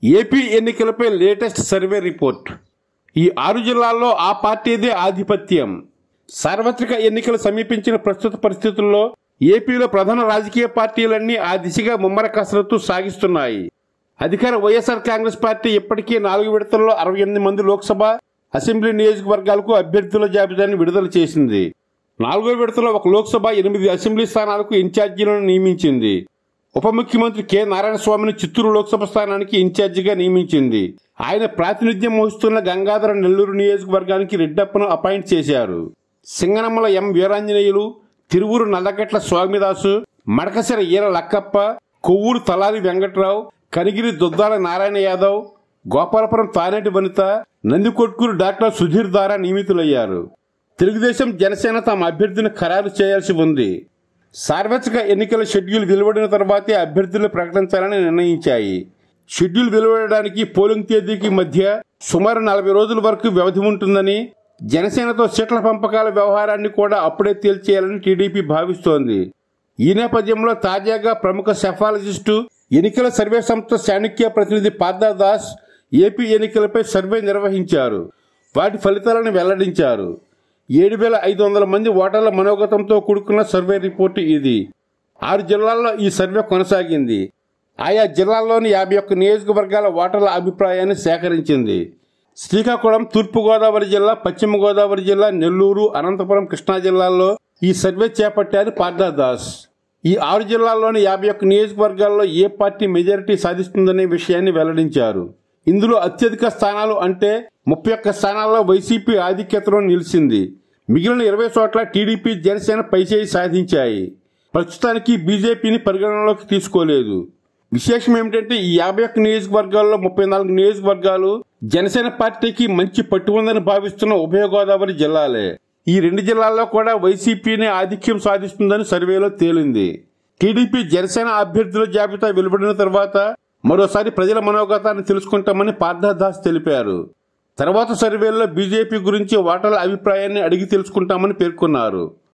AP ఎన్నికలపై latest survey report ఈ ఆరు జిల్లాల్లో ఆ పార్టీదే ఆధిపత్యం సార్వత్రిక ఎన్నికలు సమీపించిన ప్రస్తుత పరిస్థితుల్లో ఏపీలో ప్రధాన రాజకీయ పార్టీలన్నీ ఆ దిశగా ముమ్మర కసరత్తు సాగిస్తున్నాయి అధికార వైఎస్ఆర్ కాంగ్రెస్ పార్టీ ఇప్పటికే నాలుగు విడతల్లో అరవై ఎనిమిది మంది లోక్సభ అసెంబ్లీ నియోజకవర్గాలకు అభ్యర్థుల జాబితాను విడుదల చేసింది నాలుగో విడతలో ఒక లోక్సభ ఎనిమిది అసెంబ్లీ స్థానాలకు ఇన్ఛార్జీలను నియమించింది ఉప ముఖ్యమంత్రి కె నారాయణ స్వామిని చిత్తూరు లోక్సభ స్థానానికి ఇన్ఛార్జిగా నియమించింది ఆయన ప్రాతినిధ్యం వహిస్తున్న గంగాధర నెల్లూరు నియోజకవర్గానికి రెడ్డప్పను అపాయింట్ చేశారు సింగనమ్మల ఎం వీరాంజనేయులు తిరువురు నల్లగట్ల స్వామిదాసు మడకసిర ఈర లక్కప్ప కొవ్వూరు తలారి వెంకట్రావు కనిగిరి దుద్దాల నారాయణ యాదవ్ గోపాలపురం తానేటి వనిత నందికొట్కూరు డాక్టర్ సుధీర్ ద్వారా నియమితులయ్యారు తెలుగుదేశం జనసేన తమ అభ్యర్థిని ఖరారు చేయాల్సి ఉంది సార్వత్రిక ఎన్నికల షెడ్యూల్ వెలువడిన తర్వాతే అభ్యర్థులు ప్రకటించాలని నిర్ణయించాయి షెడ్యూల్ వెలువడడానికి పోలింగ్ తేదీకి మధ్య సుమారు నలభై రోజుల వరకు వ్యవధి ఉంటుందని జనసేనతో సీట్ల పంపకాల వ్యవహారాన్ని కూడా అప్పుడే తేల్చేయాలని టీడీపీ భావిస్తోంది ఈ నేపథ్యంలో తాజాగా ప్రముఖ సెఫాలజిస్టు ఎన్నికల సర్వే సంస్థ చాణక్య ప్రతినిధి పార్దా దాస్ ఏపీ ఎన్నికలపై సర్వే నిర్వహించారు వాటి ఫలితాలను వెల్లడించారు ఏడు వేల ఐదు వందల మంది ఓటర్ల మనోగతంతో కూడుకున్న సర్వే రిపోర్టు ఇది ఆరు జిల్లాల్లో ఈ సర్వే కొనసాగింది ఆయా జిల్లాల్లోని యాభై ఒక్క నియోజకవర్గాల ఓటర్ల అభిప్రాయాన్ని సేకరించింది శ్రీకాకుళం తూర్పుగోదావరి జిల్లా పశ్చిమ గోదావరి జిల్లా నెల్లూరు అనంతపురం కృష్ణా జిల్లాల్లో ఈ సర్వే చేపట్టారు పార్దా దాస్ ఈ ఆరు జిల్లాల్లోని యాభై ఒక్క నియోజకవర్గాల్లో ఏ పార్టీ మెజారిటీ సాధిస్తుందనే విషయాన్ని వెల్లడించారు ఇందులో అత్యధిక స్థానాలు అంటే ముప్పై ఒక్క స్థానాల్లో వైసీపీ ఆధిక్యతలో నిలిచింది మిగిలిన ఇరవై చోట్ల టీడీపీ జనసేన పైచేయి సాధించాయి ప్రస్తుతానికి బీజేపీని పరిగణనలోకి తీసుకోలేదు విశేషం ఏమిటంటే ఈ యాభై ఒక్క నియోజకవర్గాల్లో ముప్పై నాలుగు నియోజకవర్గాలు జనసేన పార్టీకి మంచి పట్టు ఉందని భావిస్తున్న ఉభయ గోదావరి జిల్లాలే ఈ రెండు జిల్లాల్లో కూడా వైసీపీనే ఆధిక్యం సాధిస్తుందని సర్వేలో తేలింది టీడీపీ జనసేన అభ్యర్థుల జాబితా వెలువడిన తర్వాత మరోసారి ప్రజల మనోగతాన్ని తెలుసుకుంటామని పార్థదాస్ తెలిపారు తర్వాత సర్వేల్లో బీజేపీ గురించి ఓటర్ల అభిప్రాయాన్ని అడిగి తెలుసుకుంటామని పేర్కొన్నారు